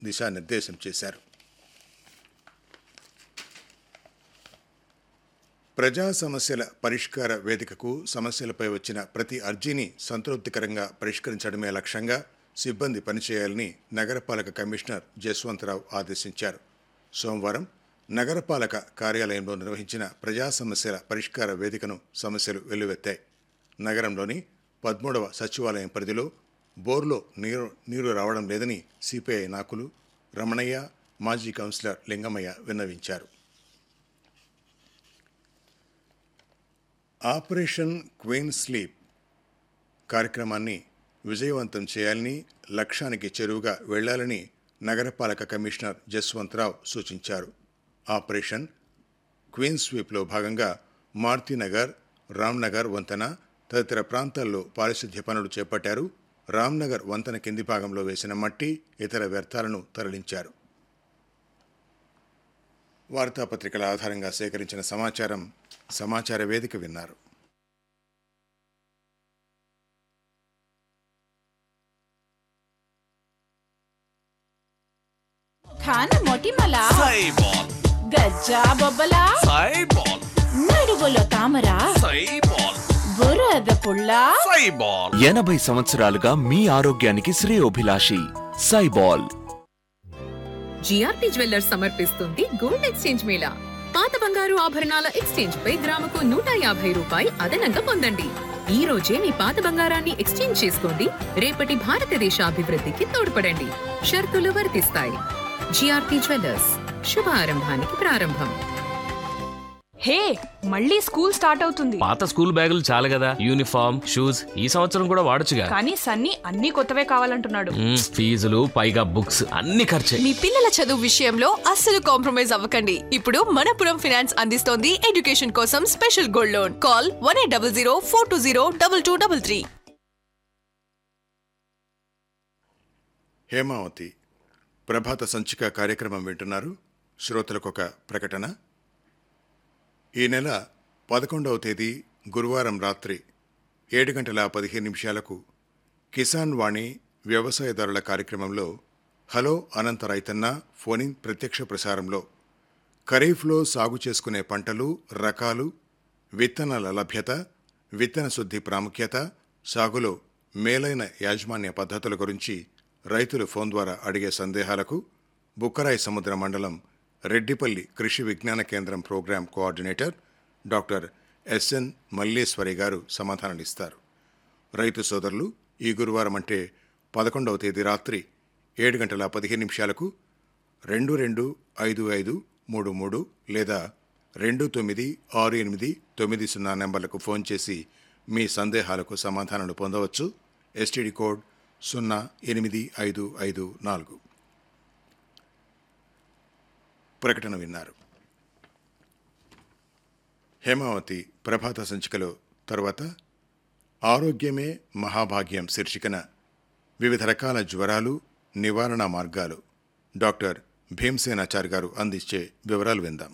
దిశానిర్దేశం చేశారు ప్రజా సమస్యల పరిష్కార వేదికకు సమస్యలపై వచ్చిన ప్రతి అర్జీని సంతృప్తికరంగా పరిష్కరించడమే లక్ష్యంగా సిబ్బంది పనిచేయాలని నగరపాలక కమిషనర్ జస్వంతరావు ఆదేశించారు సోమవారం నగరపాలక కార్యాలయంలో నిర్వహించిన ప్రజా సమస్యల పరిష్కార వేదికను సమస్యలు వెల్లువెత్తాయి నగరంలోని పదమూడవ సచివాలయం పరిధిలో బోర్లో నీరు నీరు రావడం లేదని సిపిఐ నాయకులు రమణయ్య మాజీ కౌన్సిలర్ లింగమయ్య విన్నవించారు ఆపరేషన్ క్వీన్ స్లీప్ కార్యక్రమాన్ని విజయవంతం చేయాలని లక్ష్యానికి చెరువుగా వెళ్లాలని నగరపాలక కమిషనర్ జస్వంతరావు సూచించారు ఆపరేషన్ క్వీన్ స్వీప్లో భాగంగా మారుతినగర్ రామ్నగర్ వంతెన తదితర ప్రాంతాల్లో పారిశుధ్య పనులు చేపట్టారు రామ్నగర్ వంతెన కింది భాగంలో వేసిన మట్టి ఇతర వ్యర్థాలను తరలించారు వార్తాపత్రికల ఆధారంగా సేకరించిన సమాచారం సమాచార వేదిక విన్నారు ఖాన మొటిమల సైబాల్ గజ్జా బొబ్బల సైబాల్ నడువులో తామర సైబాల్ బురద పుల్ల సైబాల్ ఎనభై సంవత్సరాలుగా మీ ఆరోగ్యానికి శ్రేయోభిలాషి సైబాల్ జిఆర్పి జ్యువెల్లర్స్ సమర్పిస్తుంది గోల్డ్ ఎక్స్చేంజ్ మేళా పాత బంగారు ఆభరణాల ఎక్స్చేంజ్ పై గ్రాముకు నూట యాభై రూపాయి అదనంగా పొందండి ఈ రోజే మీ పాత బంగారాన్ని ఎక్స్చేంజ్ చేసుకోండి రేపటి భారతదేశ అభివృద్ధికి తోడ్పడండి షరతులు వర్తిస్తాయి జిఆర్పి జ్యువెల్లర్స్ శుభారంభానికి ప్రారంభం హే మళ్ళీ స్కూల్ స్టార్ట్ అవుతుంది పాత స్కూల్ బ్యాగులు చాలు కదా యూనిఫామ్ షూస్ ఈ సంవత్సరం కూడా వాడొచ్చుగా కానీ సన్నీ అన్ని కొత్తవే కావాలంటున్నాడు మ్మ్, ఫీజులు పైగా బుక్స్ అన్ని ఖర్చే మీ పిల్లల చదువు విషయంలో అస్సలు కాంప్రమైజ్ అవ్వకండి ఇప్పుడు మనపురం ఫినాన్స్ అందిస్తోంది ఎడ్యుకేషన్ కోసం special gold loan call one eight double zero four two zero double two double three Hemavathi ప్రభాత సంచిక కార్యక్రమం వింటున్నారు శ్రోతలకు ఒక ప్రకటన ఈ నెల పదకొండవ తేదీ గురువారం రాత్రి ఏడు గంటల పదిహేను నిమిషాలకు కిసాన్ వాణి వ్యవసాయదారుల కార్యక్రమంలో హలో అనంత రైతన్న ఫోనిన్ ప్రత్యక్ష ప్రసారంలో ఖరీఫ్లో సాగు చేసుకునే పంటలు రకాలు విత్తనాల లభ్యత విత్తన శుద్ధి ప్రాముఖ్యత సాగులో మేలైన యాజమాన్య పద్ధతుల గురించి రైతులు ఫోన్ ద్వారా అడిగే సందేహాలకు బుక్కరాయి సముద్ర మండలం Reddipalli Krishi Vigyan Kendra program coordinator doctor SN Malleswari garu సమాధానాలిస్తారు రైతు సోదరులు ఈ గురువారం అంటే పదకొండవ తేదీ రాత్రి ఏడు గంటల పదిహేను నిమిషాలకు రెండు రెండు ఐదు ఐదు మూడు మూడు లేదా రెండు తొమ్మిది ఆరు ఎనిమిది తొమ్మిది సున్నా నెంబర్లకు ఫోన్ చేసి మీ సందేహాలకు సమాధానాలు పొందవచ్చు ఎస్టీడీ కోడ్ సున్నా ఎనిమిది ఐదు ఐదు నాలుగు ప్రకటన విన్నారు హేమావతి ప్రభాత సంచికలో తరువాత ఆరోగ్యమే మహాభాగ్యం శీర్షికన వివిధ రకాల జ్వరాలు నివారణ మార్గాలు డాక్టర్ భీమసేనాచార్ గారు అందించే వివరాలు విందాం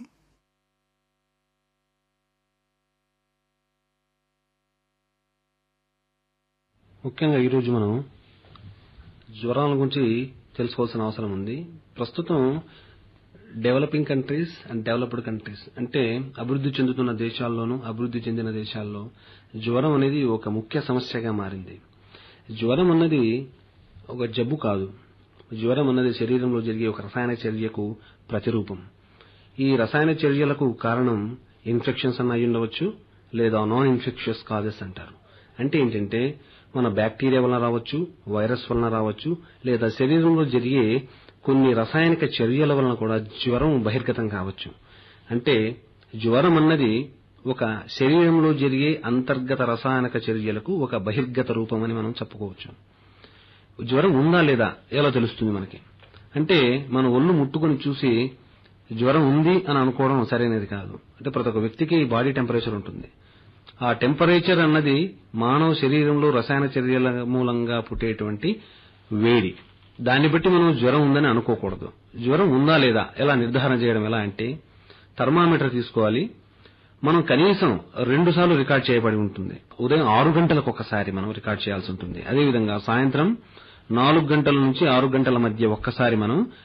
ముఖ్యంగా ఈరోజు మనం జ్వరాల గురించి తెలుసుకోవాల్సిన అవసరం ఉంది ప్రస్తుతం developing countries and developed countries అంటే అభివృద్ధి చెందుతున్న దేశాల్లోనూ అభివృద్ధి చెందిన దేశాల్లో జ్వరం అనేది ఒక ముఖ్య సమస్యగా మారింది జ్వరం అన్నది ఒక జబ్బు కాదు జ్వరం అన్నది శరీరంలో జరిగే ఒక రసాయన చర్యకు ప్రతిరూపం ఈ రసాయన చర్యలకు కారణం ఇన్ఫెక్షన్స్ అన్న అయి ఉండవచ్చు లేదా నాన్ ఇన్ఫెక్షియస్ కాజెస్ అంటారు అంటే ఏంటంటే మన బ్యాక్టీరియా వలన రావచ్చు వైరస్ వలన రావచ్చు లేదా శరీరంలో జరిగే కొన్ని రసాయనిక చర్యల వలన కూడా జ్వరం బహిర్గతం కావచ్చు అంటే జ్వరం అన్నది ఒక శరీరంలో జరిగే అంతర్గత రసాయనిక చర్యలకు ఒక బహిర్గత రూపం అని మనం చెప్పుకోవచ్చు జ్వరం ఉందా లేదా ఎలా తెలుస్తుంది మనకి అంటే మన ఒళ్ళు ముట్టుకొని చూసి జ్వరం ఉంది అని అనుకోవడం సరైనది కాదు అంటే ప్రతి ఒక్క వ్యక్తికి బాడీ టెంపరేచర్ ఉంటుంది ఆ టెంపరేచర్ అన్నది మానవ శరీరంలో రసాయన చర్యల మూలంగా పుట్టేటువంటి వేడి దాన్ని బట్టి మనం జ్వరం ఉందని అనుకోకూడదు జ్వరం ఉందా లేదా ఎలా నిర్ధారణ చేయడం ఎలా అంటే థర్మామీటర్ తీసుకోవాలి మనం కనీసం రెండు సార్లు రికార్డ్ చేయబడి ఉంటుంది ఉదయం ఆరు గంటలకు ఒకసారి మనం రికార్డ్ చేయాల్సి ఉంటుంది అదేవిధంగా సాయంత్రం నాలుగు గంటల నుంచి ఆరు గంటల మధ్య ఒక్కసారి మనం